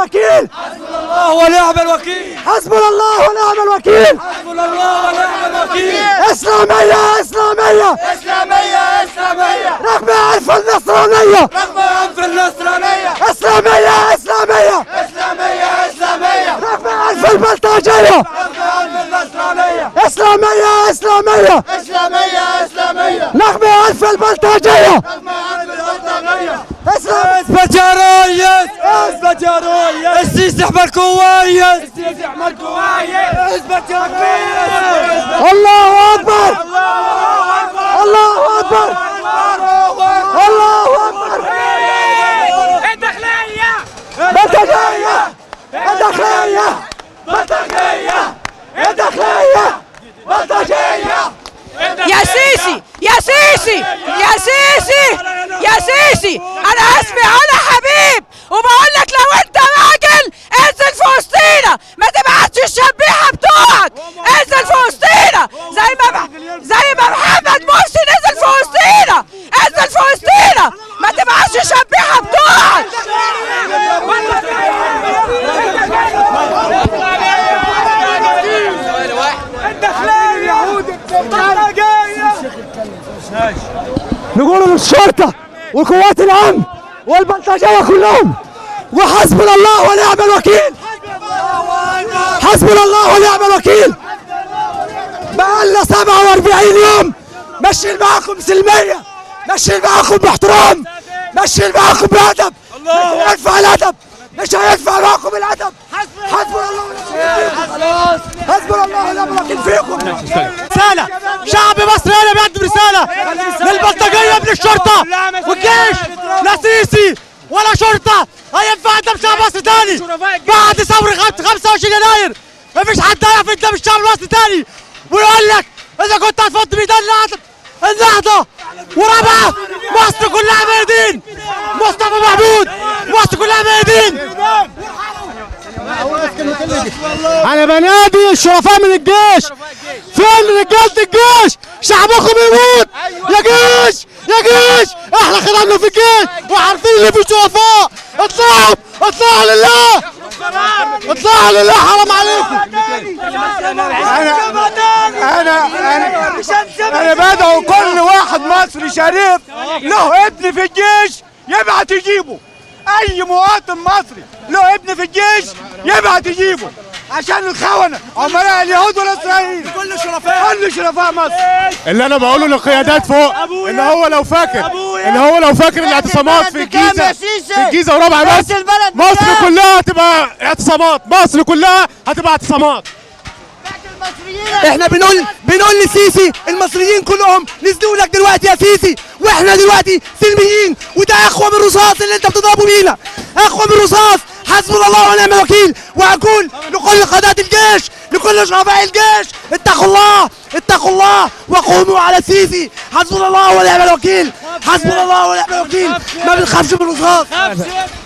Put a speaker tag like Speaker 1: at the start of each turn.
Speaker 1: الوكيل
Speaker 2: الله ونعم الوكيل
Speaker 1: حسبنا الله ونعم الوكيل
Speaker 2: حسبنا الله ونعم الوكيل
Speaker 1: إسلامية إسلامية
Speaker 2: إسلامية إسلامية
Speaker 1: رغم أنف النصرانية
Speaker 2: رغم أنف النصرانية
Speaker 1: إسلامية إسلامية
Speaker 2: إسلامية إسلامية
Speaker 1: رغم أنف البلطجية
Speaker 2: رغم أنف النصرانية
Speaker 1: إسلامية إسلامية
Speaker 2: إسلامية إسلامية
Speaker 1: رغم أنف البلطجية
Speaker 2: رغم أنف البلطجية
Speaker 1: إسلام
Speaker 2: اثبت يا ريس اثبت يا ريس السيسي احمر كويس السيسي احمر كويس اثبت يا ريس
Speaker 1: الله أكبر الله أكبر الله أكبر
Speaker 2: الداخلية
Speaker 1: بلطجية الداخلية
Speaker 2: بلطجية
Speaker 1: الداخلية بلطجية
Speaker 3: يا سيسي يا سيسي يا سيسي يا سيسي انا اسمي انا حبيب وبقول لك لو انت راجل انزل في وسطينا ما تبعتش الشبيحه بتوعك انزل في وسطينا زي ما زي ما محمد مرسي نزل في وسطينا انزل في وسطينا ما تبعتش الشبيحه بتوعك
Speaker 1: نقول للشرطة وقوات الأمن والبلطجية كلهم وحسبنا الله ونعم الوكيل حسبنا الله ونعم الوكيل بقالنا 47 يوم ماشيين معاكم سلمية ماشيين معاكم باحترام ماشيين معاكم بأدب مش هينفع الأدب مش هينفع معاكم الأدب حسبنا الله ونعم الوكيل حسبنا الله ونعم الوكيل فيكم
Speaker 4: رسالة شعب مصر هنا بيقدم رسالة للبلطجية من الشرطة والجيش لا سيسي ولا شرطة هينفع قدام شعب مصر تاني بعد ثورة 25 يناير مفيش حد هيقف قدام الشعب المصري تاني ويقول لك إذا كنت هتفض ميدان النهضة النهضة ورابعة مصر كلها ميادين مصطفى محمود مصر كلها ميادين انا بنادي الشرفاء من الجيش فين رجاله الجيش شعبكم يموت يا جيش يا جيش احنا خدمنا في الجيش وعارفين ان في شرفاء اطلعوا اطلعوا لله اطلعوا لله حرام عليكم
Speaker 5: انا انا انا انا بدعو كل واحد مصري شريف له ابن في الجيش يبعت يجيبه اي مواطن مصري له ابن في الجيش يبعت يجيبه عشان الخونة عملاء اليهود والاسرائيل كل شرفاء كل شرفاء مصر
Speaker 4: اللي انا بقوله للقيادات فوق ان هو لو فاكر ان هو لو فاكر الاعتصامات في الجيزه في الجيزه وربع مصر مصر كلها هتبقى اعتصامات مصر كلها هتبقى اعتصامات
Speaker 1: احنا بنقول بنقول لسيسي المصريين كلهم نزلوا لك دلوقتي يا سيسي واحنا دلوقتي سلميين وده اقوى من الرصاص اللي انت بتضربه بينا اقوى من الرصاص حسبنا الله ونعم الوكيل واقول لكل قادات الجيش لكل شرفاء الجيش اتقوا الله اتقوا الله وقوموا على سيسي حسبنا الله ونعم الوكيل حسبنا الله ونعم الوكيل ما بنخافش من الرصاص